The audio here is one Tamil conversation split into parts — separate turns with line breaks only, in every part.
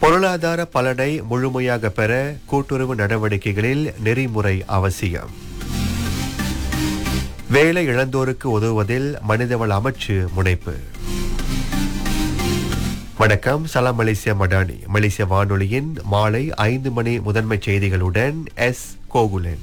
பொருளாதார பலனை முழுமையாக பெற கூட்டுறவு நடவடிக்கைகளில் நெறிமுறை அவசியம் வேலை இழந்தோருக்கு உதவுவதில் மனிதவள அமைச்சு முனைப்பு வணக்கம் சலாம் மலேசியா மடானி மலேசிய வானொலியின் மாலை ஐந்து மணி முதன்மை செய்திகளுடன் எஸ் கோகுலன்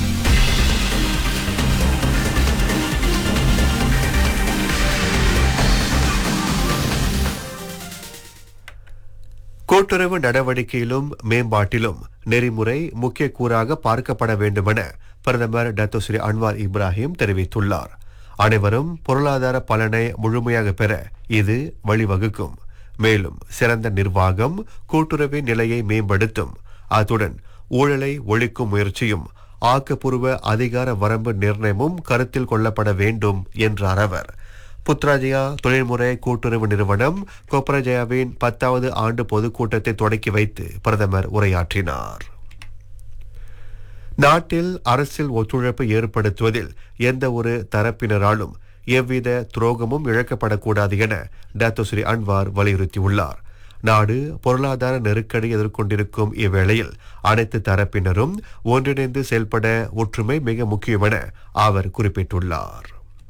கூட்டுறவு நடவடிக்கையிலும் மேம்பாட்டிலும் நெறிமுறை முக்கிய கூறாக பார்க்கப்பட வேண்டுமென பிரதமர் டத்தோ ஸ்ரீ அன்வார் இப்ராஹிம் தெரிவித்துள்ளார் அனைவரும் பொருளாதார பலனை முழுமையாக பெற இது வழிவகுக்கும் மேலும் சிறந்த நிர்வாகம் கூட்டுறவின் நிலையை மேம்படுத்தும் அத்துடன் ஊழலை ஒழிக்கும் முயற்சியும் ஆக்கப்பூர்வ அதிகார வரம்பு நிர்ணயமும் கருத்தில் கொள்ளப்பட வேண்டும் என்றார் அவர் புத்ராஜயா தொழில்முறை கூட்டுறவு நிறுவனம் கொப்ரஜயாவின் பத்தாவது ஆண்டு பொதுக்கூட்டத்தை தொடக்கி வைத்து பிரதமர் உரையாற்றினார் நாட்டில் அரசியல் ஒத்துழைப்பு ஏற்படுத்துவதில் எந்த ஒரு தரப்பினராலும் எவ்வித துரோகமும் இழக்கப்படக்கூடாது என டாக்டோ ஸ்ரீ அன்வார் வலியுறுத்தியுள்ளார் நாடு பொருளாதார நெருக்கடி எதிர்கொண்டிருக்கும் இவ்வேளையில் அனைத்து தரப்பினரும் ஒன்றிணைந்து செயல்பட ஒற்றுமை மிக முக்கியம் என அவர் குறிப்பிட்டுள்ளார்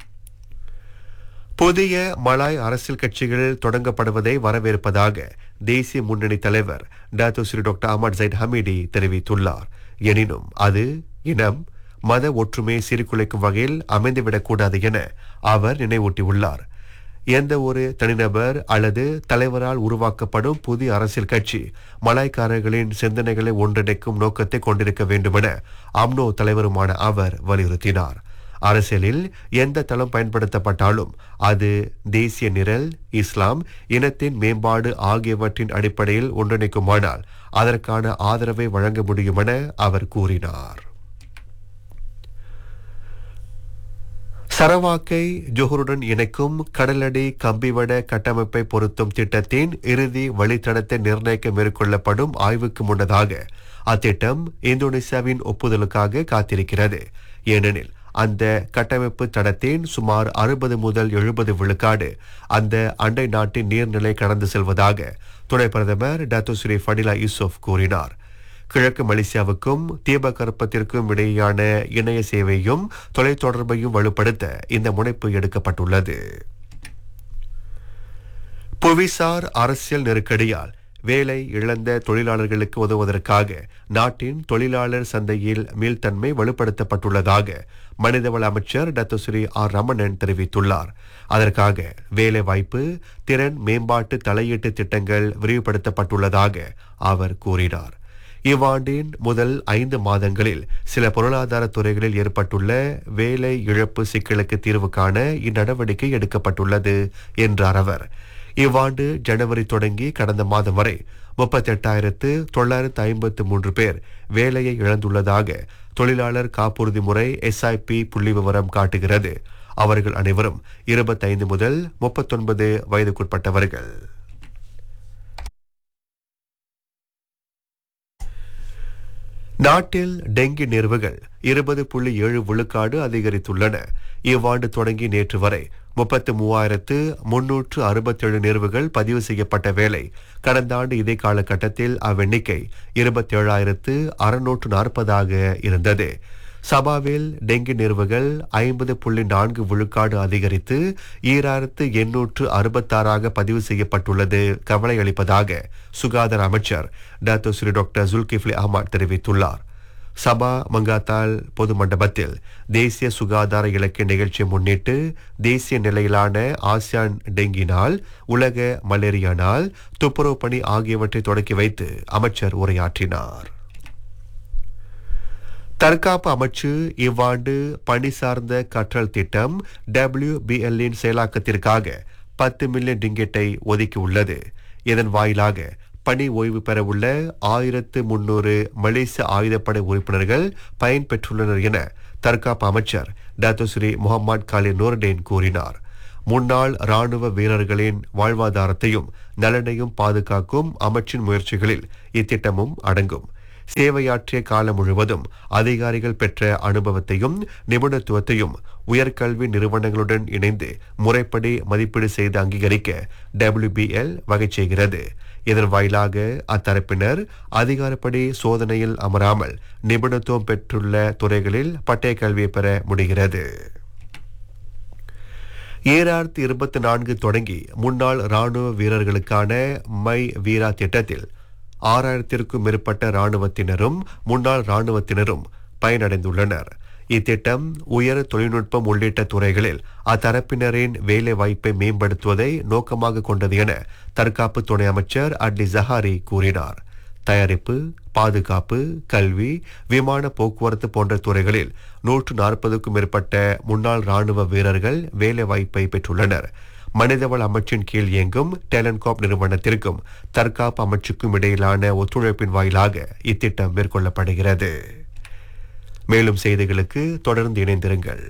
புதிய மலாய் அரசியல் கட்சிகள் தொடங்கப்படுவதை வரவேற்பதாக தேசிய முன்னணி தலைவர் டாக்டோ Sri doctor Ahmad Zahid Hamidi தெரிவித்துள்ளார் எனினும் அது இனம் மத ஒற்றுமையை சீர்குலைக்கும் வகையில் அமைந்துவிடக்கூடாது என அவர் நினைவூட்டியுள்ளார் எந்த ஒரு தனிநபர் அல்லது தலைவரால் உருவாக்கப்படும் புதிய அரசியல் கட்சி மலாய்க்காரர்களின் சிந்தனைகளை ஒன்றிணைக்கும் நோக்கத்தை கொண்டிருக்க வேண்டுமென அம்னோ தலைவருமான அவர் வலியுறுத்தினார் அரசியலில் எந்த தளம் பயன்படுத்தப்பட்டாலும் அது தேசிய நிரல் இஸ்லாம் இனத்தின் மேம்பாடு ஆகியவற்றின் அடிப்படையில் ஒன்றிணைக்குமானால் அதற்கான ஆதரவை வழங்க முடியும் என அவர் கூறினார் சரவாக்கை ஜொஹருடன் இணைக்கும் கடலடி கம்பிவட கட்டமைப்பை பொருத்தும் திட்டத்தின் இறுதி வழித்தடத்தை நிர்ணயிக்க மேற்கொள்ளப்படும் ஆய்வுக்கு முன்னதாக அத்திட்டம் இந்தோனேசியாவின் ஒப்புதலுக்காக காத்திருக்கிறது ஏனெனில் அந்த கட்டமைப்பு தடத்தின் சுமார் அறுபது முதல் எழுபது விழுக்காடு அந்த அண்டை நாட்டின் நீர்நிலை கடந்து செல்வதாக துணை பிரதமர் டாக்டர் ஸ்ரீ ஃபடிலா யூசுப் கூறினார் கிழக்கு மலேசியாவுக்கும் தீபகற்பத்திற்கும் இடையேயான இணைய சேவையும் தொலைத்தொடர்பையும் வலுப்படுத்த இந்த முனைப்பு எடுக்கப்பட்டுள்ளது புவிசார் அரசியல் நெருக்கடியால் வேலை இழந்த தொழிலாளர்களுக்கு உதவுவதற்காக நாட்டின் தொழிலாளர் சந்தையில் மீள்தன்மை வலுப்படுத்தப்பட்டுள்ளதாக மனிதவள அமைச்சர் டாக்டர் ஸ்ரீ ஆர் ரமணன் தெரிவித்துள்ளார் அதற்காக வேலை வாய்ப்பு திறன் மேம்பாட்டு தலையீட்டு திட்டங்கள் விரிவுபடுத்தப்பட்டுள்ளதாக அவர் கூறினார் இவ்வாண்டின் முதல் ஐந்து மாதங்களில் சில பொருளாதார துறைகளில் ஏற்பட்டுள்ள வேலை இழப்பு சிக்கலுக்கு தீர்வு காண இந்நடவடிக்கை எடுக்கப்பட்டுள்ளது என்றார் அவர் இவ்வாண்டு ஜனவரி தொடங்கி கடந்த மாதம் வரை முப்பத்தெட்டாயிரத்து தொள்ளாயிரத்து ஐம்பத்து மூன்று பேர் வேலையை இழந்துள்ளதாக தொழிலாளர் காப்புறுதி முறை எஸ்ஐபி புள்ளி விவரம் காட்டுகிறது அவர்கள் அனைவரும் இருபத்தைந்து முதல் முப்பத்தொன்பது வயதுக்குட்பட்டவர்கள் நாட்டில் டெங்கி நேர்வுகள் இருபது புள்ளி ஏழு விழுக்காடு அதிகரித்துள்ளன இவ்வாண்டு தொடங்கி நேற்று வரை முப்பத்து மூவாயிரத்து முன்னூற்று அறுபத்தேழு நேர்வுகள் பதிவு செய்யப்பட்ட வேளை கடந்த ஆண்டு இதே காலகட்டத்தில் அவ்வெண்ணிக்கை இருபத்தேழாயிரத்து அறுநூற்று நாற்பதாக இருந்தது சபாவில் டெங்கி நேர்வுகள் ஐம்பது புள்ளி நான்கு விழுக்காடு அதிகரித்து ஈராயிரத்து எண்ணூற்று அறுபத்தாறாக பதிவு செய்யப்பட்டுள்ளது கவலை அளிப்பதாக சுகாதார அமைச்சர் doctor Sri doctor Dzulkefly Ahmad தெரிவித்துள்ளார் சபா மங்காத்தால் பொது மண்டபத்தில் தேசிய சுகாதார இலக்கிய நிகழ்ச்சியை முன்னிட்டு தேசிய நிலையிலான ஆசியான் டெங்கி நாள் உலக மலேரியா நாள் துப்புரவு பணி ஆகியவற்றை தொடக்கி வைத்து அமைச்சர் உரையாற்றினார் தற்காப்பு அமைச்சு இவ்வாண்டு பணி சார்ந்த கற்றல் திட்டம் டபிள்யூபிஎல்லின் செயலாக்கத்திற்காக பத்து மில்லியன் டிங்கெட்டை ஒதுக்கியுள்ளது இதன் வாயிலாக பணி ஓய்வு பெறவுள்ள ஆயிரத்து முன்னூறு மலேசிய ஆயுதப்படை உறுப்பினர்கள் பயன்பெற்றுள்ளனர் என தற்காப்பு அமைச்சர் டாக்டர் ஸ்ரீ முகமது காலி நூர்டேன் கூறினார் முன்னாள் ராணுவ வீரர்களின் வாழ்வாதாரத்தையும் நலனையும் பாதுகாக்கும் அமைச்சின் முயற்சிகளில் இத்திட்டமும் அடங்கும் சேவையாற்றிய காலம் முழுவதும் அதிகாரிகள் பெற்ற அனுபவத்தையும் நிபுணத்துவத்தையும் உயர்கல்வி நிறுவனங்களுடன் இணைந்து முறைப்படி மதிப்பீடு செய்து அங்கீகரிக்க டபிள்யூபிஎல் வகை செய்கிறது இதன் வாயிலாக அத்தரப்பினர் அதிகாரப்படி சோதனையில் அமராமல் நிபுணத்துவம் பெற்றுள்ள துறைகளில் பட்டய கல்வியை பெற முடிகிறது ஏழாயிரத்தி இருபத்தி நான்கு தொடங்கி முன்னாள் ராணுவ வீரர்களுக்கான மை வீரா திட்டத்தில் ஆறாயிரத்திற்கும் மேற்பட்ட ராணுவத்தினரும் முன்னாள் ராணுவத்தினரும் பயனடைந்துள்ளனர் இத்திட்டம் உயர் தொழில்நுட்பம் உள்ளிட்ட துறைகளில் அத்தரப்பினரின் வேலை வாய்ப்பை மேம்படுத்துவதை நோக்கமாக கொண்டது என தற்காப்பு துணை அமைச்சர் அட்லி ஜஹாரி கூறினார் தயாரிப்பு பாதுகாப்பு கல்வி விமான போக்குவரத்து போன்ற துறைகளில் நூற்று நாற்பதுக்கும் மேற்பட்ட முன்னாள் ராணுவ வீரர்கள் வேலை வாய்ப்பை பெற்றுள்ளனர் மனிதவள அமைச்சின் கீழ் இயங்கும் டேலன்காப் நிறுவனத்திற்கும் தற்காப்பு அமைச்சுக்கும் இடையிலான ஒத்துழைப்பின் வாயிலாக இத்திட்டம் மேற்கொள்ளப்படுகிறது மேலும் செய்திகளுக்கு தொடர்ந்து இணைந்திருங்கள்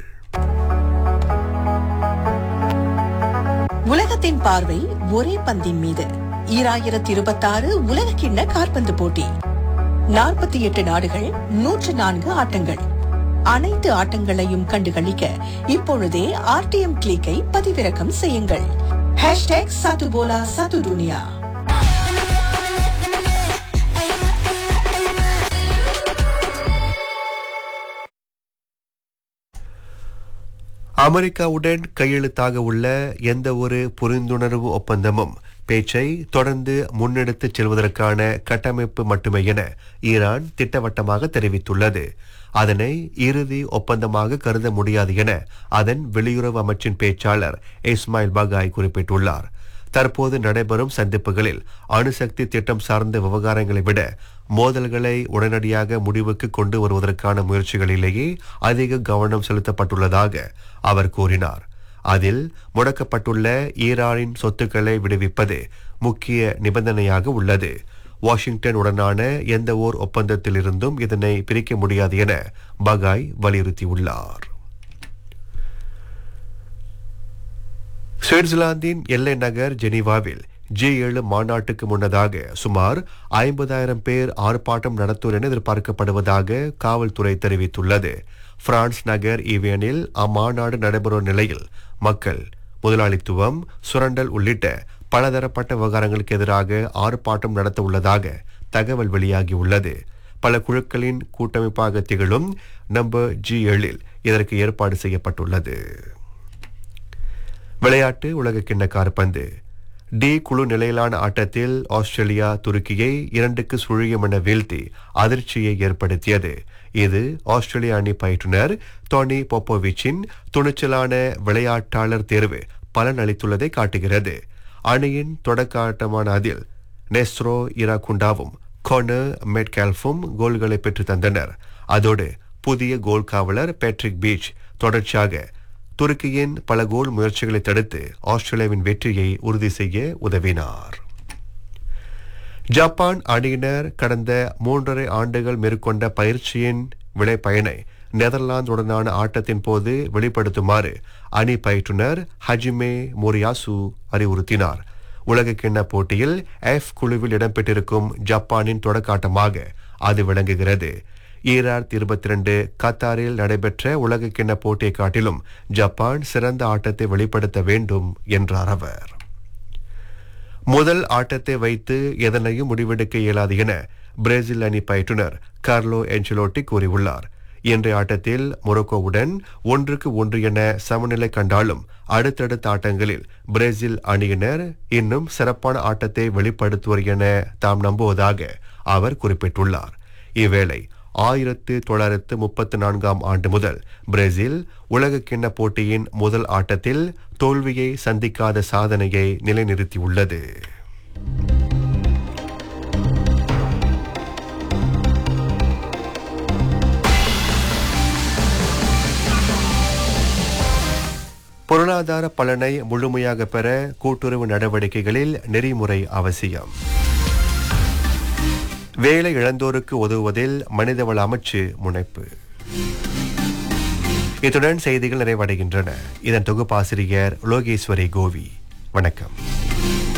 உலகத்தின் பார்வை ஒரே பந்தின் மீது ஈராயிரத்தி இருபத்தாறு உலக கிண்ண காற்பந்து போட்டி நாற்பத்தி எட்டு நாடுகள் நூற்று நான்கு ஆட்டங்கள் அனைத்து ஆட்டங்களையும் கண்டுகளிக்க இப்பொழுதே ஆர்டிஎம் கிளிக்கை பதிவிறக்கம் செய்யுங்கள் ஹேஷ்டேக் சத்து போலா சத்து துனியா
அமெரிக்காவுடன் கையெழுத்தாக உள்ள எந்த ஒரு புரிந்துணர்வு ஒப்பந்தமும் பேச்சை தொடர்ந்து முன்னெடுத்துச் செல்வதற்கான கட்டமைப்பு மட்டுமே என ஈரான் திட்டவட்டமாக தெரிவித்துள்ளது அதனை இறுதி ஒப்பந்தமாக கருத முடியாது என அதன் வெளியுறவு அமைச்சின் பேச்சாளர் இஸ்மாயில் பகாய் குறிப்பிட்டுள்ளார் தற்போது நடைபெறும் சந்திப்புகளில் அணுசக்தி திட்டம் சார்ந்த விவகாரங்களை விட மோதல்களை உடனடியாக முடிவுக்கு கொண்டு வருவதற்கான முயற்சிகளிலேயே அதிக கவனம் செலுத்தப்பட்டுள்ளதாக அவர் கூறினார் அதில் முடக்கப்பட்டுள்ள ஈரானின் சொத்துக்களை விடுவிப்பது முக்கிய நிபந்தனையாக உள்ளது வாஷிங்டன் உடனான எந்த ஓர் ஒப்பந்தத்திலிருந்தும் இதனை பிரிக்க முடியாது என பகாய் வலியுறுத்தியுள்ளார் சுவிட்சர்லாந்தின் எல்லை நகர் ஜெனீவாவில் ஜி ஏழு மாநாட்டுக்கு முன்னதாக சுமார் ஐம்பதாயிரம் பேர் ஆர்ப்பாட்டம் நடத்துவர் என எதிர்பார்க்கப்படுவதாக காவல்துறை தெரிவித்துள்ளது பிரான்ஸ் நகர் ஈவியனில் அம்மாநாடு நடைபெறும் நிலையில் மக்கள் முதலாளித்துவம் சுரண்டல் உள்ளிட்ட பலதரப்பட்ட விவகாரங்களுக்கு எதிராக ஆர்ப்பாட்டம் நடத்த உள்ளதாக தகவல் வெளியாகியுள்ளது பல குழுக்களின் கூட்டமைப்பாக திகழும் நம்பர் ஜி ஏழில் இதற்கு ஏற்பாடு செய்யப்பட்டுள்ளது விளையாட்டு உலகக்கிண்ண காற்பந்து டி குழு நிலையிலான ஆட்டத்தில் ஆஸ்திரேலியா துருக்கியை இரண்டுக்கு சுழியம் என வீழ்த்தி அதிர்ச்சியை ஏற்படுத்தியது இது ஆஸ்திரேலிய அணி பயிற்றுனர் டோனி போப்போவிச்சின் துணிச்சலான விளையாட்டாளர் தேர்வு பலன் அளித்துள்ளதை காட்டுகிறது அணியின் தொடக்க ஆட்டமான அதில் நெஸ்ரோ இராகுண்டாவும் கொனர் மெட்கால்ஃபும் கோல்களை பெற்று தந்தனர் அதோடு புதிய கோல் காவலர் பேட்ரிக் பீச் தொடர்ச்சியாக துருக்கியின் பல கோல் முயற்சிகளை தடுத்து ஆஸ்திரேலியாவின் வெற்றியை உறுதி செய்ய உதவினார் ஜப்பான் அணியினர் கடந்த மூன்றரை ஆண்டுகள் மேற்கொண்ட பயிற்சியின் விளைபயனை நெதர்லாந்துடனான ஆட்டத்தின் போது வெளிப்படுத்துமாறு அணி பயிற்றுனர் ஹஜிமே மோரியாசு அறிவுறுத்தினார் உலகக்கிண்ண போட்டியில் எஃப் குழுவில் இடம்பெற்றிருக்கும் ஜப்பானின் தொடக்காட்டமாக அது விளங்குகிறது ஈராயிரத்தி இருபத்தி ரெண்டு கத்தாரில் நடைபெற்ற உலகக்கிண்ண போட்டியை காட்டிலும் ஜப்பான் சிறந்த ஆட்டத்தை வெளிப்படுத்த வேண்டும் என்றார் அவர் முதல் ஆட்டத்தை வைத்து எதனையும் முடிவெடுக்க இயலாது என பிரேசில் அணி பயிற்றுனர் கார்லோ என்சலோட்டி கூறியுள்ளார் இன்றைய ஆட்டத்தில் மொரோக்கோவுடன் ஒன்றுக்கு ஒன்று என சமநிலை கண்டாலும் அடுத்தடுத்த ஆட்டங்களில் பிரேசில் அணியினர் இன்னும் சிறப்பான ஆட்டத்தை வெளிப்படுத்துவர் என தாம் நம்புவதாக அவர் குறிப்பிட்டுள்ளார் இவ்வேளை ஆயிரத்து தொள்ளாயிரத்து முப்பத்து நான்காம் ஆண்டு முதல் பிரேசில் உலகக்கிண்ண போட்டியின் முதல் ஆட்டத்தில் தோல்வியை சந்திக்காத சாதனையை நிலைநிறுத்தியுள்ளது பொருளாதார பலனை முழுமையாக பெற கூட்டுறவு நடவடிக்கைகளில் நெறிமுறை அவசியம் வேலை இழந்தோருக்கு உதவுவதில் மனிதவள அமைச்சு முனைப்பு இத்துடன் செய்திகள் நிறைவடைகின்றன இதன் தொகுப்பாசிரியர் லோகேஸ்வரி கோவி வணக்கம்